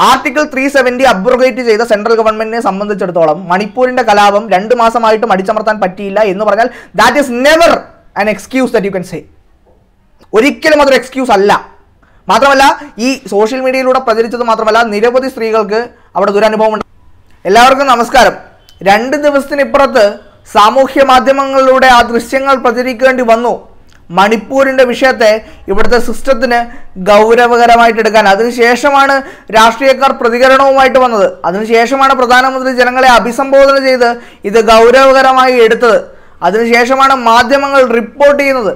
article three seventy abrogate ചെയ്ത central ഗവൺമെന്റിനെ സംബന്ധിച്ചിടത്തോളം മണിപ്പൂരിന്റെ കലാപം രണ്ട് മാസമായിട്ടും അടിച്ചമർത്താൻ പറ്റിയില്ല എന്ന് പറഞ്ഞാൽ that is never an excuse that you can say ഒരിക്കലും അതൊരു എക്സ്ക്യൂസ് അല്ല മാത്രമല്ല ഈ സോഷ്യൽ മീഡിയയിലൂടെ പ്രചരിച്ചത് മാത്രമല്ല നിരവധി സ്ത്രീകൾക്ക് അവിടെ ദുരനുഭവം ഉണ്ട് എല്ലാവർക്കും നമസ്കാരം രണ്ട് ദിവസത്തിനിപ്പുറത്ത് സാമൂഹ്യ മാധ്യമങ്ങളിലൂടെ ആ ദൃശ്യങ്ങൾ പ്രചരിക്കേണ്ടി വന്നു മണിപ്പൂരിൻ്റെ വിഷയത്തെ ഇവിടുത്തെ സിസ്റ്റത്തിന് ഗൗരവകരമായിട്ട് എടുക്കാൻ അതിനുശേഷമാണ് രാഷ്ട്രീയക്കാർ പ്രതികരണവുമായിട്ട് വന്നത് അതിനുശേഷമാണ് പ്രധാനമന്ത്രി ജനങ്ങളെ അഭിസംബോധന ചെയ്ത് ഇത് ഗൗരവകരമായി എടുത്തത് അതിനുശേഷമാണ് മാധ്യമങ്ങൾ റിപ്പോർട്ട് ചെയ്യുന്നത്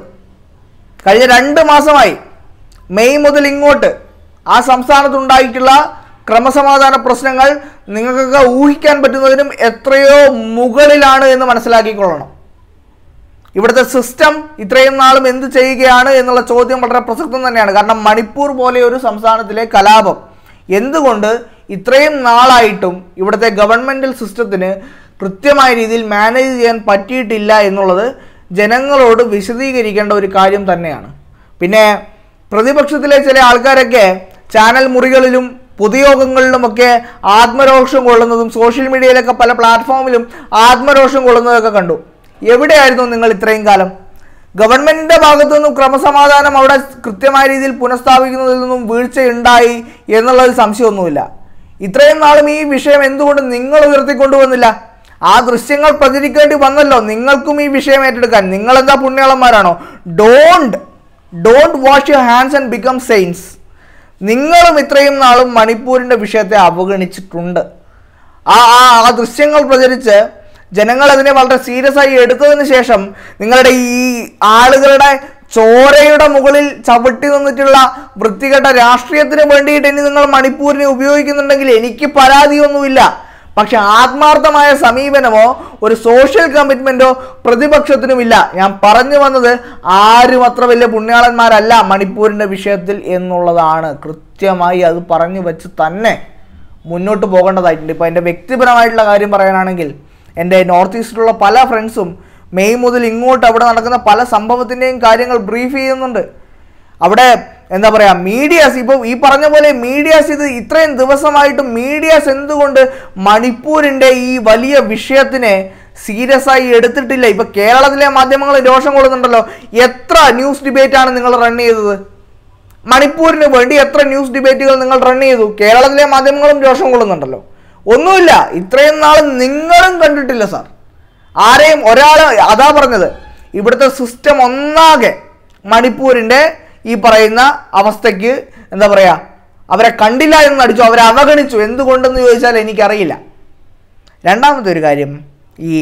കഴിഞ്ഞ രണ്ട് മാസമായി മെയ് മുതൽ ഇങ്ങോട്ട് ആ സംസ്ഥാനത്തുണ്ടായിട്ടുള്ള ക്രമസമാധാന പ്രശ്നങ്ങൾ നിങ്ങൾക്കൊക്കെ ഊഹിക്കാൻ പറ്റുന്നതിനും എത്രയോ മുകളിലാണ് എന്ന് മനസ്സിലാക്കിക്കൊള്ളണം ഇവിടുത്തെ സിസ്റ്റം ഇത്രയും നാളും എന്ത് ചെയ്യുകയാണ് എന്നുള്ള ചോദ്യം വളരെ പ്രസക്തം തന്നെയാണ് കാരണം മണിപ്പൂർ പോലെ ഒരു സംസ്ഥാനത്തിലെ കലാപം എന്തുകൊണ്ട് ഇത്രയും നാളായിട്ടും ഇവിടുത്തെ ഗവൺമെൻറ്റൽ സിസ്റ്റത്തിന് കൃത്യമായ രീതിയിൽ മാനേജ് ചെയ്യാൻ പറ്റിയിട്ടില്ല എന്നുള്ളത് ജനങ്ങളോട് വിശദീകരിക്കേണ്ട ഒരു കാര്യം തന്നെയാണ് പിന്നെ പ്രതിപക്ഷത്തിലെ ചില ആൾക്കാരൊക്കെ ചാനൽ മുറികളിലും പൊതുയോഗങ്ങളിലുമൊക്കെ ആത്മരോഷം കൊള്ളുന്നതും സോഷ്യൽ മീഡിയയിലൊക്കെ പല പ്ലാറ്റ്ഫോമിലും ആത്മരോഷം കൊള്ളുന്നതൊക്കെ കണ്ടു എവിടെയായിരുന്നു നിങ്ങൾ ഇത്രയും കാലം ഗവൺമെന്റിന്റെ ഭാഗത്തു നിന്നും ക്രമസമാധാനം അവിടെ കൃത്യമായ രീതിയിൽ പുനഃസ്ഥാപിക്കുന്നതിൽ നിന്നും വീഴ്ചയുണ്ടായി എന്നുള്ളതിൽ സംശയമൊന്നുമില്ല ഇത്രയും നാളും ഈ വിഷയം എന്തുകൊണ്ട് നിങ്ങൾ ഉയർത്തിക്കൊണ്ടുവന്നില്ല ആ ദൃശ്യങ്ങൾ പ്രചരിക്കേണ്ടി വന്നല്ലോ നിങ്ങൾക്കും ഈ വിഷയം ഏറ്റെടുക്കാൻ നിങ്ങൾ എന്താ പുണ്യാളന്മാരാണോ don't don't wash your hands and become saints നിങ്ങളും ഇത്രയും നാളും മണിപ്പൂരിൻ്റെ വിഷയത്തെ അവഗണിച്ചിട്ടുണ്ട് ആ ആ ആ ദൃശ്യങ്ങൾ പ്രചരിച്ച് ജനങ്ങൾ അതിനെ വളരെ സീരിയസ് ആയി എടുത്തതിന് ശേഷം നിങ്ങളുടെ ഈ ആളുകളുടെ ചോരയുടെ മുകളിൽ ചവിട്ടി നിന്നിട്ടുള്ള വൃത്തികെട്ട രാഷ്ട്രീയത്തിന് വേണ്ടിയിട്ട് ഇനി നിങ്ങൾ മണിപ്പൂരിനെ ഉപയോഗിക്കുന്നുണ്ടെങ്കിൽ എനിക്ക് പരാതിയൊന്നുമില്ല പക്ഷെ ആത്മാർത്ഥമായ സമീപനമോ ഒരു സോഷ്യൽ കമ്മിറ്റ്മെന്റോ പ്രതിപക്ഷത്തിനുമില്ല ഞാൻ പറഞ്ഞു വന്നത് ആരും അത്ര വലിയ പുണ്യാളന്മാരല്ല മണിപ്പൂരിന്റെ വിഷയത്തിൽ എന്നുള്ളതാണ് കൃത്യമായി അത് പറഞ്ഞു വെച്ച് തന്നെ മുന്നോട്ട് പോകേണ്ടതായിട്ടുണ്ട് ഇപ്പോൾ എൻ്റെ വ്യക്തിപരമായിട്ടുള്ള കാര്യം പറയാനാണെങ്കിൽ എൻ്റെ നോർത്ത് ഈസ്റ്റിലുള്ള പല ഫ്രണ്ട്സും മെയ് മുതൽ ഇങ്ങോട്ട് അവിടെ നടക്കുന്ന പല സംഭവത്തിൻ്റെയും കാര്യങ്ങൾ ബ്രീഫ് ചെയ്യുന്നുണ്ട് അവിടെ എന്താ പറയുക മീഡിയാസ് ഇപ്പോൾ ഈ പറഞ്ഞ പോലെ മീഡിയാസ് ഇത് ഇത്രയും ദിവസമായിട്ട് മീഡിയാസ് എന്തുകൊണ്ട് മണിപ്പൂരിൻ്റെ ഈ വലിയ വിഷയത്തിനെ സീരിയസ് ആയി എടുത്തിട്ടില്ല ഇപ്പൊ കേരളത്തിലെ മാധ്യമങ്ങൾ രോഷം കൊള്ളുന്നുണ്ടല്ലോ എത്ര ന്യൂസ് ഡിബേറ്റ് ആണ് നിങ്ങൾ റൺ ചെയ്തത് മണിപ്പൂരിന് വേണ്ടി എത്ര ന്യൂസ് ഡിബേറ്റുകൾ നിങ്ങൾ റൺ ചെയ്തു കേരളത്തിലെ മാധ്യമങ്ങളും രോഷം കൊള്ളുന്നുണ്ടല്ലോ ഒന്നുമില്ല ഇത്രയും നാൾ നിങ്ങളും കണ്ടിട്ടില്ല സാർ ആരെയും ഒരാൾ അതാ പറഞ്ഞത് ഇവിടുത്തെ സിസ്റ്റം ഒന്നാകെ മണിപ്പൂരിൻ്റെ ഈ പറയുന്ന അവസ്ഥയ്ക്ക് എന്താ പറയുക അവരെ കണ്ടില്ല എന്ന് നടിച്ചു അവരെ അവഗണിച്ചു എന്തുകൊണ്ടെന്ന് ചോദിച്ചാൽ എനിക്കറിയില്ല രണ്ടാമത്തെ ഒരു കാര്യം ഈ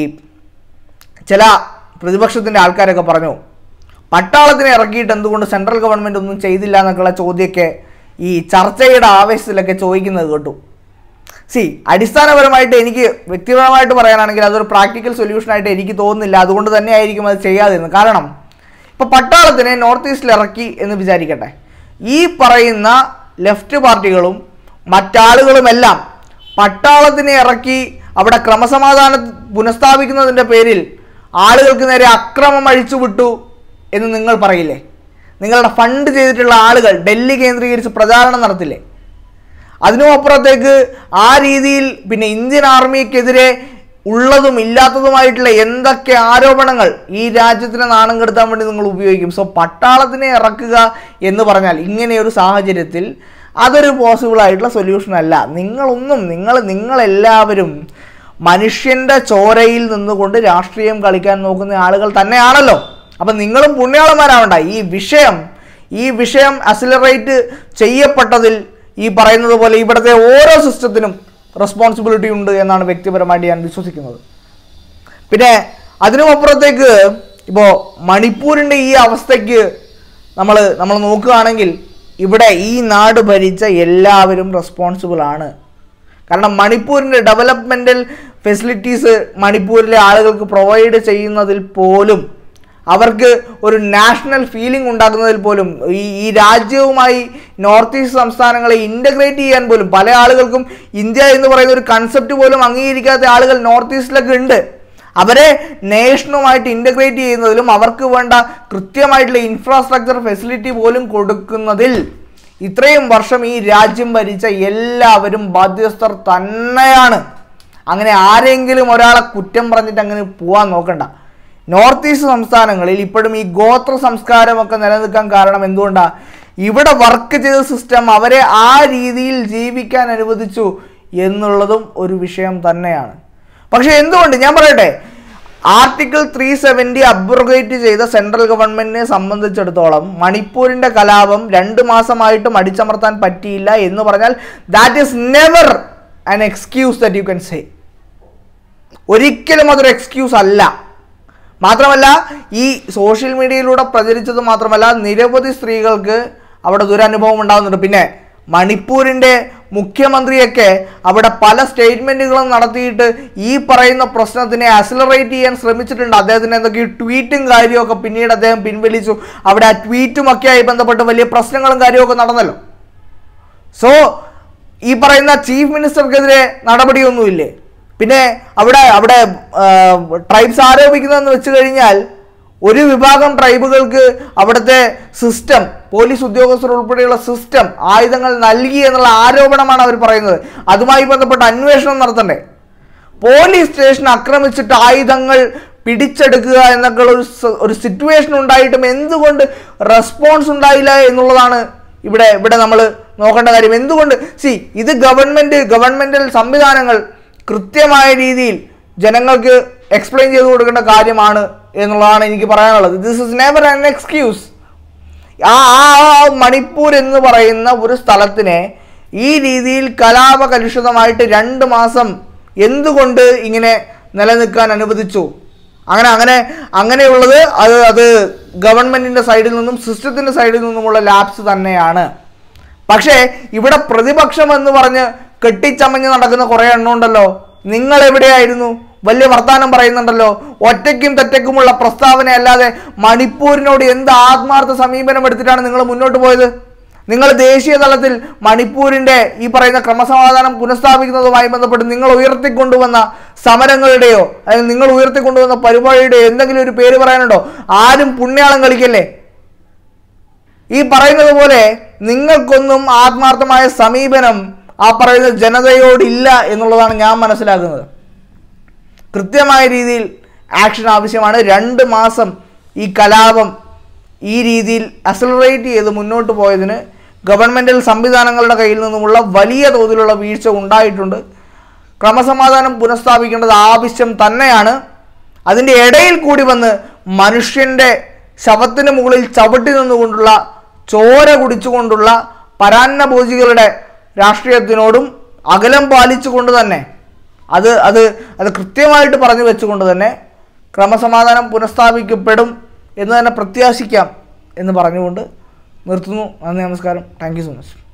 ചില പ്രതിപക്ഷത്തിൻ്റെ ആൾക്കാരൊക്കെ പറഞ്ഞു പട്ടാളത്തിനെ ഇറക്കിയിട്ട് എന്തുകൊണ്ട് സെൻട്രൽ ഗവൺമെൻറ് ഒന്നും ചെയ്തില്ല എന്നൊക്കെയുള്ള ചോദ്യമൊക്കെ ഈ ചർച്ചയുടെ ആവേശത്തിലൊക്കെ ചോദിക്കുന്നത് കേട്ടു സി അടിസ്ഥാനപരമായിട്ട് എനിക്ക് വ്യക്തിപരമായിട്ട് പറയാനാണെങ്കിൽ അതൊരു പ്രാക്ടിക്കൽ സൊല്യൂഷനായിട്ട് എനിക്ക് തോന്നുന്നില്ല അതുകൊണ്ട് തന്നെ ആയിരിക്കും അത് ചെയ്യാതിരുന്നത് കാരണം ഇപ്പോൾ പട്ടാളത്തിനെ നോർത്ത് ഈസ്റ്റിൽ ഇറക്കി എന്ന് വിചാരിക്കട്ടെ ഈ പറയുന്ന ലെഫ്റ്റ് പാർട്ടികളും മറ്റാളുകളുമെല്ലാം പട്ടാളത്തിനെ ഇറക്കി അവിടെ ക്രമസമാധാനം പുനഃസ്ഥാപിക്കുന്നതിൻ്റെ പേരിൽ ആളുകൾക്ക് നേരെ അക്രമം അഴിച്ചുവിട്ടു എന്ന് നിങ്ങൾ പറയില്ലേ നിങ്ങളുടെ ഫണ്ട് ചെയ്തിട്ടുള്ള ആളുകൾ ഡൽഹി കേന്ദ്രീകരിച്ച് പ്രചാരണം നടത്തില്ലേ അതിനും അപ്പുറത്തേക്ക് ആ രീതിയിൽ പിന്നെ ഇന്ത്യൻ ആർമിക്കെതിരെ ഉള്ളതും ഇല്ലാത്തതുമായിട്ടുള്ള എന്തൊക്കെ ആരോപണങ്ങൾ ഈ രാജ്യത്തിനെ നാണം കെടുത്താൻ വേണ്ടി നിങ്ങൾ ഉപയോഗിക്കും സോ പട്ടാളത്തിനെ ഇറക്കുക എന്ന് പറഞ്ഞാൽ ഇങ്ങനെ ഒരു സാഹചര്യത്തിൽ അതൊരു പോസിബിൾ ആയിട്ടുള്ള സൊല്യൂഷൻ അല്ല നിങ്ങളൊന്നും നിങ്ങൾ നിങ്ങളെല്ലാവരും മനുഷ്യൻ്റെ ചോരയിൽ നിന്നുകൊണ്ട് രാഷ്ട്രീയം കളിക്കാൻ നോക്കുന്ന ആളുകൾ തന്നെയാണല്ലോ അപ്പം നിങ്ങളും പുണ്യാളന്മാരാവണ്ട ഈ വിഷയം ഈ വിഷയം അസിലറേറ്റ് ചെയ്യപ്പെട്ടതിൽ ഈ പറയുന്നത് പോലെ ഇവിടുത്തെ ഓരോ സിസ്റ്റത്തിനും റെസ്പോൺസിബിലിറ്റി ഉണ്ട് എന്നാണ് വ്യക്തിപരമായിട്ട് ഞാൻ വിശ്വസിക്കുന്നത് പിന്നെ അതിനുമപ്പുറത്തേക്ക് ഇപ്പോൾ മണിപ്പൂരിൻ്റെ ഈ അവസ്ഥയ്ക്ക് നമ്മൾ നമ്മൾ നോക്കുകയാണെങ്കിൽ ഇവിടെ ഈ നാട് ഭരിച്ച എല്ലാവരും റെസ്പോൺസിബിൾ ആണ് കാരണം മണിപ്പൂരിൻ്റെ ഡെവലപ്മെൻറ്റൽ ഫെസിലിറ്റീസ് മണിപ്പൂരിലെ ആളുകൾക്ക് പ്രൊവൈഡ് ചെയ്യുന്നതിൽ പോലും അവർക്ക് ഒരു നാഷണൽ ഫീലിംഗ് ഉണ്ടാക്കുന്നതിൽ പോലും ഈ ഈ രാജ്യവുമായി നോർത്ത് ഈസ്റ്റ് സംസ്ഥാനങ്ങളെ ഇൻ്റഗ്രേറ്റ് ചെയ്യാൻ പോലും പല ആളുകൾക്കും ഇന്ത്യ എന്ന് പറയുന്ന ഒരു കൺസെപ്റ്റ് പോലും അംഗീകരിക്കാത്ത ആളുകൾ നോർത്ത് ഈസ്റ്റിലൊക്കെ ഉണ്ട് അവരെ നേഷനുമായിട്ട് ഇൻ്റഗ്രേറ്റ് ചെയ്യുന്നതിലും അവർക്ക് വേണ്ട കൃത്യമായിട്ടുള്ള ഇൻഫ്രാസ്ട്രക്ചർ ഫെസിലിറ്റി പോലും കൊടുക്കുന്നതിൽ ഇത്രയും വർഷം ഈ രാജ്യം ഭരിച്ച എല്ലാവരും ബാധ്യസ്ഥർ തന്നെയാണ് അങ്ങനെ ആരെങ്കിലും ഒരാളെ കുറ്റം പറഞ്ഞിട്ട് അങ്ങനെ പോവാൻ നോക്കണ്ട നോർത്ത് ഈസ്റ്റ് സംസ്ഥാനങ്ങളിൽ ഇപ്പോഴും ഈ ഗോത്ര സംസ്കാരമൊക്കെ നിലനിൽക്കാൻ കാരണം എന്തുകൊണ്ടാണ് ഇവിടെ വർക്ക് ചെയ്ത സിസ്റ്റം അവരെ ആ രീതിയിൽ ജീവിക്കാൻ അനുവദിച്ചു എന്നുള്ളതും ഒരു വിഷയം തന്നെയാണ് പക്ഷെ എന്തുകൊണ്ട് ഞാൻ പറയട്ടെ ആർട്ടിക്കിൾ ത്രീ സെവൻറ്റി അബ്രോഗേറ്റ് ചെയ്ത സെൻട്രൽ ഗവൺമെന്റിനെ സംബന്ധിച്ചിടത്തോളം മണിപ്പൂരിന്റെ കലാപം രണ്ട് മാസമായിട്ടും അടിച്ചമർത്താൻ പറ്റിയില്ല എന്ന് പറഞ്ഞാൽ that is never an excuse that you can say ഒരിക്കലും അതൊരു എക്സ്ക്യൂസ് അല്ല മാത്രമല്ല ഈ സോഷ്യൽ മീഡിയയിലൂടെ പ്രചരിച്ചത് മാത്രമല്ല നിരവധി സ്ത്രീകൾക്ക് അവിടെ ദുരനുഭവം ഉണ്ടാകുന്നുണ്ട് പിന്നെ മണിപ്പൂരിൻ്റെ മുഖ്യമന്ത്രിയൊക്കെ അവിടെ പല സ്റ്റേറ്റ്മെൻറ്റുകളും നടത്തിയിട്ട് ഈ പറയുന്ന പ്രശ്നത്തിനെ അസിലറേറ്റ് ചെയ്യാൻ ശ്രമിച്ചിട്ടുണ്ട് അദ്ദേഹത്തിന് എന്തൊക്കെ ട്വീറ്റും കാര്യമൊക്കെ പിന്നീട് അദ്ദേഹം പിൻവലിച്ചു അവിടെ ആ ട്വീറ്റും ഒക്കെ ആയി ബന്ധപ്പെട്ട് വലിയ പ്രശ്നങ്ങളും കാര്യമൊക്കെ നടന്നല്ലോ സോ ഈ പറയുന്ന ചീഫ് മിനിസ്റ്റർക്കെതിരെ നടപടിയൊന്നുമില്ലേ പിന്നെ അവിടെ അവിടെ ട്രൈബ്സ് ആരോപിക്കുന്നതെന്ന് വെച്ച് കഴിഞ്ഞാൽ ഒരു വിഭാഗം ട്രൈബുകൾക്ക് അവിടുത്തെ സിസ്റ്റം പോലീസ് ഉദ്യോഗസ്ഥർ ഉൾപ്പെടെയുള്ള സിസ്റ്റം ആയുധങ്ങൾ നൽകി എന്നുള്ള ആരോപണമാണ് അവർ പറയുന്നത് അതുമായി ബന്ധപ്പെട്ട് അന്വേഷണം നടത്തണ്ടേ പോലീസ് സ്റ്റേഷൻ ആക്രമിച്ചിട്ട് ആയുധങ്ങൾ പിടിച്ചെടുക്കുക എന്നൊക്കെ ഒരു സ- ഒരു സിറ്റുവേഷൻ ഉണ്ടായിട്ടും എന്തുകൊണ്ട് റെസ്പോൺസ് ഉണ്ടായില്ല എന്നുള്ളതാണ് ഇവിടെ ഇവിടെ നമ്മൾ നോക്കേണ്ട കാര്യം എന്തുകൊണ്ട് സി ഇത് ഗവൺമെന്റ് ഗവൺമെന്റൽ സംവിധാനങ്ങൾ കൃത്യമായ രീതിയിൽ ജനങ്ങൾക്ക് എക്സ്പ്ലെയിൻ ചെയ്ത് കൊടുക്കേണ്ട കാര്യമാണ് എന്നുള്ളതാണ് എനിക്ക് പറയാനുള്ളത് this is never an excuse ആ ആ ആ മണിപ്പൂർ എന്ന് പറയുന്ന ഒരു സ്ഥലത്തിനെ ഈ രീതിയിൽ കലാപകലുഷിതമായിട്ട് രണ്ട് മാസം എന്തുകൊണ്ട് ഇങ്ങനെ നിലനിൽക്കാൻ അനുവദിച്ചു അങ്ങനെ അങ്ങനെ അങ്ങനെയുള്ളത് അത് അത് ഗവൺമെന്റിന്റെ സൈഡിൽ നിന്നും സിസ്റ്റത്തിന്റെ സൈഡിൽ നിന്നുമുള്ള ലാപ്സ് തന്നെയാണ് പക്ഷേ ഇവിടെ പ്രതിപക്ഷം എന്ന് പറഞ്ഞ് കെട്ടിച്ചമഞ്ഞ് നടക്കുന്ന കുറേ എണ്ണം ഉണ്ടല്ലോ നിങ്ങൾ എവിടെയായിരുന്നു വലിയ വർത്താനം പറയുന്നുണ്ടല്ലോ ഒറ്റയ്ക്കും തെറ്റയ്ക്കുമുള്ള പ്രസ്താവന അല്ലാതെ മണിപ്പൂരിനോട് എന്ത് ആത്മാർത്ഥ സമീപനം എടുത്തിട്ടാണ് നിങ്ങൾ മുന്നോട്ട് പോയത് നിങ്ങൾ ദേശീയ തലത്തിൽ മണിപ്പൂരിന്റെ ഈ പറയുന്ന ക്രമസമാധാനം പുനഃസ്ഥാപിക്കുന്നതുമായി ബന്ധപ്പെട്ട് നിങ്ങൾ ഉയർത്തിക്കൊണ്ടുവന്ന സമരങ്ങളുടെയോ അല്ലെങ്കിൽ നിങ്ങൾ ഉയർത്തിക്കൊണ്ടുവന്ന പരിപാടിയുടെയോ എന്തെങ്കിലും ഒരു പേര് പറയാനുണ്ടോ ആരും പുണ്യാളം കളിക്കല്ലേ ഈ പറയുന്നത് പോലെ നിങ്ങൾക്കൊന്നും ആത്മാർത്ഥമായ സമീപനം ആ പറയുന്ന ജനതയോടില്ല എന്നുള്ളതാണ് ഞാൻ മനസ്സിലാക്കുന്നത് കൃത്യമായ രീതിയിൽ ആക്ഷൻ ആവശ്യമാണ് രണ്ട് മാസം ഈ കലാപം ഈ രീതിയിൽ അസലറേറ്റ് ചെയ്ത് മുന്നോട്ട് പോയതിന് ഗവൺമെൻറ്റൽ സംവിധാനങ്ങളുടെ കയ്യിൽ നിന്നുമുള്ള വലിയ തോതിലുള്ള വീഴ്ച ഉണ്ടായിട്ടുണ്ട് ക്രമസമാധാനം പുനഃസ്ഥാപിക്കേണ്ടത് ആവശ്യം തന്നെയാണ് അതിൻ്റെ ഇടയിൽ കൂടി വന്ന് മനുഷ്യൻ്റെ ശവത്തിന് മുകളിൽ ചവിട്ടി നിന്നുകൊണ്ടുള്ള ചോര കുടിച്ചുകൊണ്ടുള്ള പരാന്നഭോജികളുടെ രാഷ്ട്രീയത്തിനോടും അകലം പാലിച്ചുകൊണ്ട് തന്നെ അത് അത് അത് കൃത്യമായിട്ട് പറഞ്ഞു വെച്ചുകൊണ്ട് തന്നെ ക്രമസമാധാനം പുനഃസ്ഥാപിക്കപ്പെടും എന്ന് തന്നെ പ്രത്യാശിക്കാം എന്ന് പറഞ്ഞുകൊണ്ട് നിർത്തുന്നു നന്ദി നമസ്കാരം താങ്ക് യു സോ മച്ച്